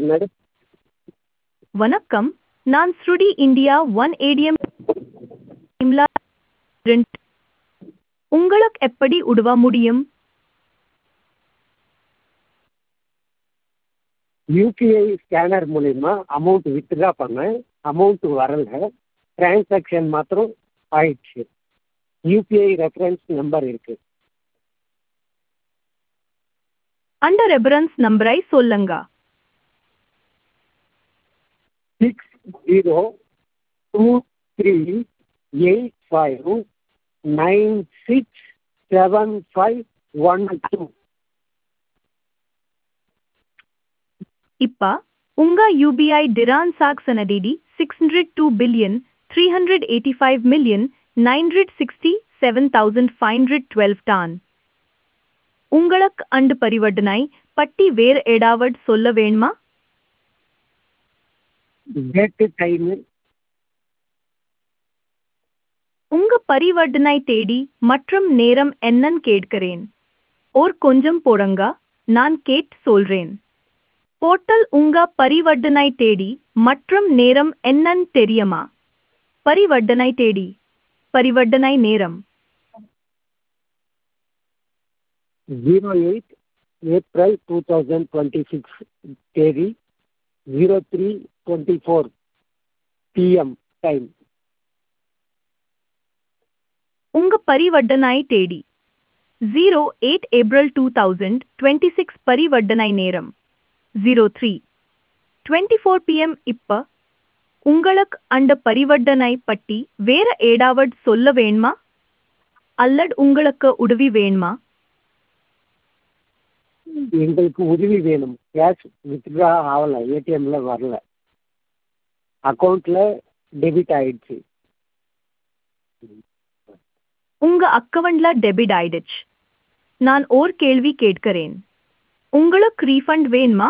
என்னது வணக்கம் நான் ஸ்ருடி இந்தியா ஒன் ஏடிஎம் உங்களுக்கு எப்படி உதவ முடியும் யூபிஐ ஸ்கேனர் மூலிமா அமௌண்ட் வித்ட்ரா பண்ணேன் அமௌண்ட் வரல டிரான்சாக்ஷன் மாத்திரம் ஆயிடுச்சு யூபிஐ ரெஃபரன்ஸ் நம்பர் இருக்கு அந்த ரெபரன்ஸ் நம்பரை சொல்லுங்க six zero two three eight five nine six seven five one two இப்ப உங்க UPI transaction six hundred two billion three hundred eighty five million nine hundred sixty seven thousand five hundred twelve டான் உங்களுக்கு அண்டு பரிவர்த்தனை பட்டி வேறு ஏடாவட் சொல்ல வேணுமா டேட்டு டைமு உங்க பரிவர்த்தனை தேடி மற்றும் நேரம் என்னன்னு கேட்கிறேன் ஓர் கொஞ்சம் போடுங்க நான் கேட் சொல்றேன் போர்ட்டல் உங்க பரிவர்த்தனை தேடி மற்றும் நேரம் என்னன்னு தெரியுமா பரிவர்த்தனை தேடி பரிவர்த்தனை நேரம் zero eight April two thousand twenty six தேதி zero three twenty four PM time உங்க பரிவர்த்தனை தேடி zero eight April two thousand twenty six பரிவர்த்தனை நேரம் zero three twenty four PM இப்ப உங்களுக்கு அந்த பரிவர்த்தனை பட்டி வேற ஏடாவட் சொல்ல வேணுமா அல்லது உங்களுக்கு உதவி வேணுமா எங்களுக்கு உதவி வேணும் கேஷ் வித்ட்ரா ஆகலை ஏடிஎம்ல வரல அக்கௌண்ட்ல டெபிட் ஆயிடுச்சு உங்க அக்கவுண்ட்ல டெபிட் ஆயிடுச்சு நான் ஓர் கேள்வி கேட்கிறேன் உங்களுக்கு ரீஃபண்ட் வேணுமா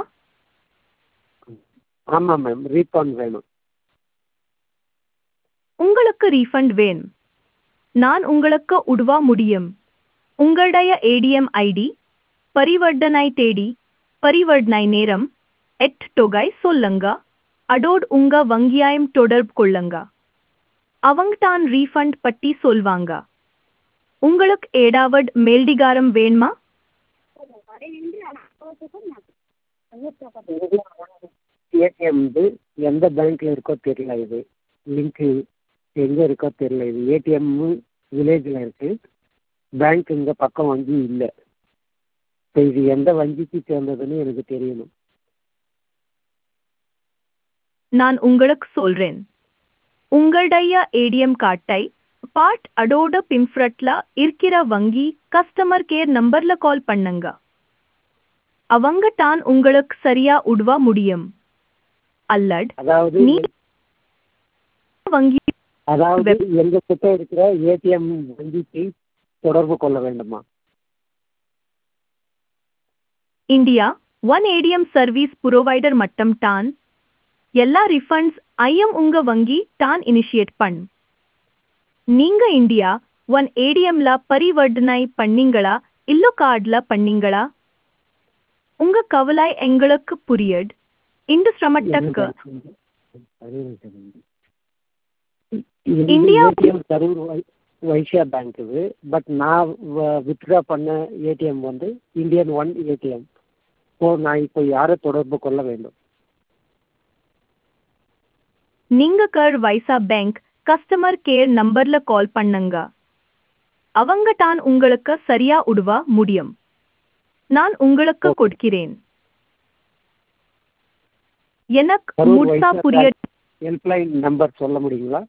ஆமாம் மேம் ரீஃபண்ட் வேணும் உங்களுக்கு ரீஃபண்ட் வேணும் நான் உங்களுக்கு உதவ முடியும் உங்களுடைய ஏடிஎம் ஐடி பரிவர்த்தனை தேடி பரிவர்த்தனை நேரம் எட் தொகை சொல்லுங்க அதோடு உங்க வங்கியாயம் தொடர்பு கொள்ளுங்க அவங்க தான் ரீஃபண்ட் பட்டி சொல்வாங்க உங்களுக்கு ஏடாவட் மேல்டிகாரம் வேணுமா ஏடிஎம் இது எந்த பேங்க்ல இருக்கோ தெரியல இது லிங்க் எங்க இருக்கோ தெரியல இது ஏடிஎம் வில்லேஜ்ல இருக்கு பேங்க் இங்க பக்கம் வங்கி இல்லை இப்போ இது எந்த வங்கிக்கு சேர்ந்ததுன்னு எனக்கு தெரியணும் நான் உங்களுக்கு சொல்றேன் உங்களுடைய ஏடிஎம் கார்டை பாட் அடோட பிம்ஃப்ரட்ல இருக்கிற வங்கி கஸ்டமர் கேர் நம்பர்ல கால் பண்ணுங்க அவங்க தான் உங்களுக்கு சரியா உதவ முடியும் அல்லட் அதாவது நீ வங்கி அதாவது எங்க கிட்ட இருக்கிற ஏடிஎம் வங்கிக்கு தொடர்பு கொள்ள வேண்டுமா India one ATM service provider மட்டம் டான் எல்லா ரிஃபண்ட்ஸ் ஐஎம் உங்க வங்கி டான் இனிஷியேட் பண் நீங்க இந்தியா ஒன் ஏடிஎம்ல பரிவர்த்தனை பண்ணீங்களா இல்லோ கார்டுல பண்ணீங்களா உங்க கவலை எங்களுக்கு புரியட் இந்த சிரமத்துக்கு இந்தியா- ஏடிஎம் கரூர் வை- வைஸ்யா பேங்க் இது பட் நான் வித்ட்ரா பண்ண ஏடிஎம் வந்து இந்தியன் ஒன் ஏடிஎம் ஸோ நான் இப்போ யாரை தொடர்பு கொள்ள வேண்டும் நீங்க Karur Vysya bank customer care நம்பர்ல கால் பண்ணுங்க அவங்க தான் உங்களுக்கு சரியா உதவ முடியும் நான் உங்களுக்கு Okay. கொடுக்கிறேன் எனக்கு கரூர் முழுசா வைஸ்யா புரிய ஹெல்ப்லைன் நம்பர் சொல்ல முடியுங்களா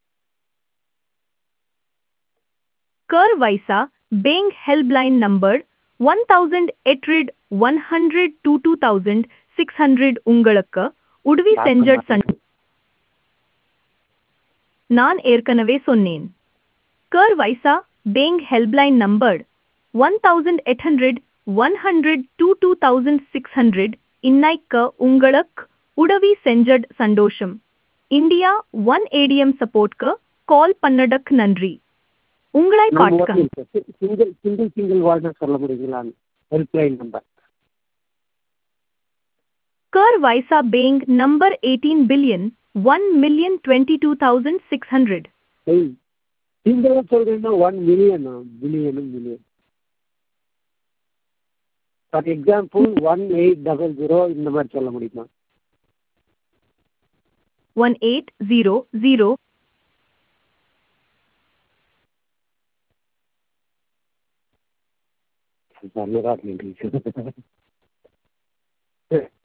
कर वैसा बैंक हेल्पलाइन नंबर 1800 100 600 உங்களுக்கு உதவி செஞ்சட் சன் நான் ஏற்கனவே சொன்னேன் Karur Vysya bank helpline number one thousand eight hundred one hundred two two thousand six hundred இன்னைக்கு உங்களுக்கு உதவி செஞ்சட் சந்தோஷம் இந்தியா ஒன் ஏடிஎம் சப்போர்ட்க்கு கால் பண்ணடக்கு நன்றி உங்களை காட்க சிங்கிள் சிங்கிள் சிங்கிள் வார்டு சொல்ல முடியுங்களா helpline number Kar Vaisa Bank number 18 billion 1 million 22,600. ஏய் சிங்கிளாக சொல்கிறீங்கன்னா ஒன் மில்லியனா பில்லியனு million for example one eight double zero இந்த மாதிரி சொல்ல முடியுமா 1800 धन्यवाद निधि